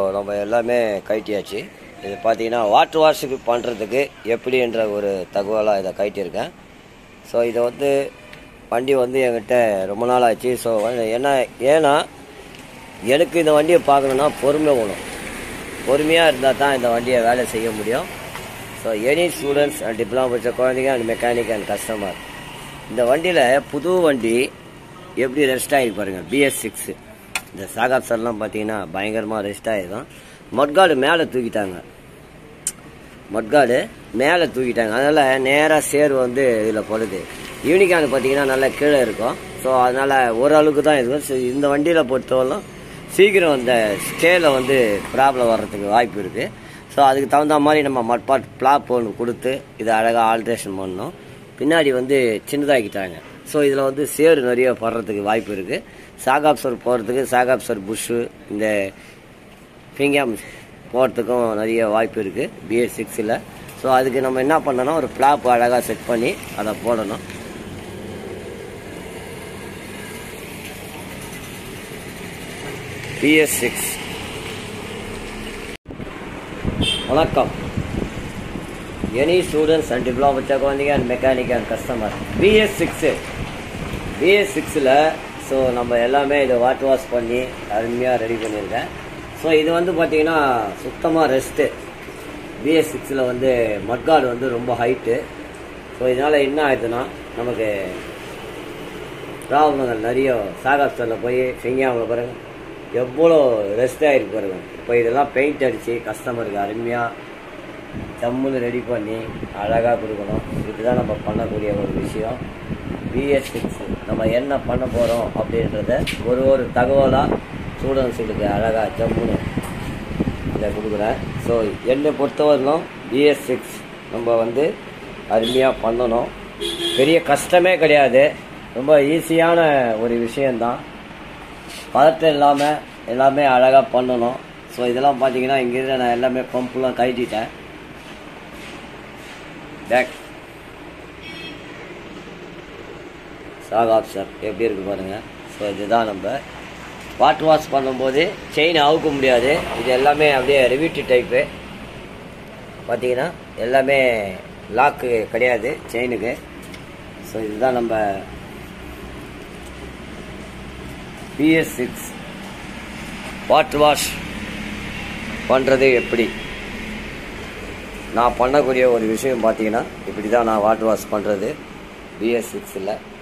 நம்ம எல்லாமே கழட்டியாச்சு இது பார்த்தீங்கன்னா வாட்டர் வாஷுக்கு பண்ணுறதுக்கு எப்படின்ற ஒரு தகவலாக இதை கழட்டியிருக்கேன் ஸோ இதை வந்து வண்டி வந்து என்கிட்ட ரொம்ப நாள் ஆச்சு ஸோ வந்து என்ன ஏன்னா எனக்கு இந்த வண்டியை பார்க்கணுன்னா பொறுமை வேணும் பொறுமையாக இருந்தால் தான் இந்த வண்டியை வேலை செய்ய முடியும் so any students and diploma படித்த குழந்தைங்க அண்ட் மெக்கானிக் அண்ட் கஸ்டமர் இந்த வண்டியில் புது வண்டி எப்படி ரெஸ்ட் ஆகிருக்கு பாருங்கள் பிஎஸ் சிக்ஸு இந்த சாகாப் சார்லாம் பார்த்தீங்கன்னா பயங்கரமாக ரெஸ்ட் ஆகிடும் மட்காடு மேலே தூக்கிட்டாங்க மட்காடு மேலே தூக்கிட்டாங்க அதனால் நேராக சேர் வந்து இதில் படுது யூனிகான் பார்த்தீங்கன்னா நல்லா கீழே இருக்கும் ஸோ அதனால் ஓரளவுக்கு தான் இருக்கும் ஸோ இந்த வண்டியில் பொறுத்தவரைக்கும் சீக்கிரம் இந்த ஸ்கேல வந்து ப்ராப்ளம் வர்றதுக்கு வாய்ப்பு இருக்குது ஸோ அதுக்கு தகுந்த மாதிரி நம்ம மட்பாட் பிளாப் ஒன்று கொடுத்து இதை அழகாக ஆல்ட்ரேஷன் பண்ணணும் பின்னாடி வந்து சின்னதாக்கிட்டாங்க ஸோ இதில் வந்து சேறு நிறைய படுறதுக்கு வாய்ப்பு இருக்குது சாகாப்சர் போகிறதுக்கு சாகாப்சர் புஷ்ஷு இந்த ஃபிங்காம் போகிறதுக்கும் நிறைய வாய்ப்பு இருக்குது பிஎஸ் சிக்ஸில் ஸோ அதுக்கு நம்ம என்ன பண்ணணும் ஒரு ஃப்ளாப் அழகாக செட் பண்ணி அதை போடணும் பிஎஸ் சிக்ஸ் வணக்கம் எனி ஸ்டூடெண்ட்ஸ் அண்ட் டிப்ளமா பச்சா குழந்தைங்க and mechanic and customer BS six BS சிக்ஸில் ஸோ நம்ம எல்லாமே இதை வாட்டர் வாஷ் பண்ணி அருமையாக ரெடி பண்ணியிருக்கேன் ஸோ இது வந்து பார்த்தீங்கன்னா சுத்தமாக ரெஸ்ட்டு பிஎஸ் சிக்ஸில் வந்து மட்காடு வந்து ரொம்ப ஹைட்டு ஸோ இதனால் என்ன ஆயிடுதுன்னா நமக்கு ப்ராப்ளங்கள் நிறைய சாகாப்ஸ்டரில் போய் ஃபிங்காமில் பாருங்க எவ்வளோ ரெஸ்ட் ஆகிருக்கு பாருங்க இப்போ இதெல்லாம் பெயிண்ட் அடித்து கஸ்டமருக்கு அருமையாக ஜம்முன்னு ரெடி பண்ணி அழகாக கொடுக்கணும் இதுதான் நம்ம பண்ணக்கூடிய ஒரு விஷயம் பிஎஸ் சிக்ஸ் நம்ம என்ன பண்ண போகிறோம் அப்படின்றத ஒரு ஒரு தகவலாக ஸ்டூடெண்ட்ஸுக்கு அழகாக ஜம்முன்னு இதை கொடுக்குறேன் ஸோ என்னை பொறுத்தவரையிலும் பிஎஸ் சிக்ஸ் நம்ம வந்து அருமையாக பண்ணணும் பெரிய கஷ்டமே கிடையாது ரொம்ப ஈஸியான ஒரு விஷயந்தான் பதட்டம் இல்லாமல் எல்லாமே அழகாக பண்ணணும் ஸோ இதெல்லாம் பார்த்தீங்கன்னா இங்கேருந்து நான் எல்லாமே பம்புலாம் கழட்டிட்டேன் பேக் சாக் ஆப்ஷன் எப்படி இருக்கு பாருங்க ஸோ இதுதான் நம்ம வாட்டர் வாஷ் பண்ணும்போது செயின் அவுக்க முடியாது இது எல்லாமே அப்படியே ரிவிட்டு டைப்பு பார்த்தீங்கன்னா எல்லாமே லாக்கு கிடையாது செயினுக்கு ஸோ இதுதான் நம்ம பிஎஸ் சிக்ஸ் வாட்டர் வாஷ் பண்ணுறது எப்படி நான் பண்ணக்கூடிய ஒரு விஷயம் பார்த்தீங்கன்னா இப்படி தான் நான் வாட்டர் வாஷ் பண்ணுறது பிஎஸ் சிக்ஸில்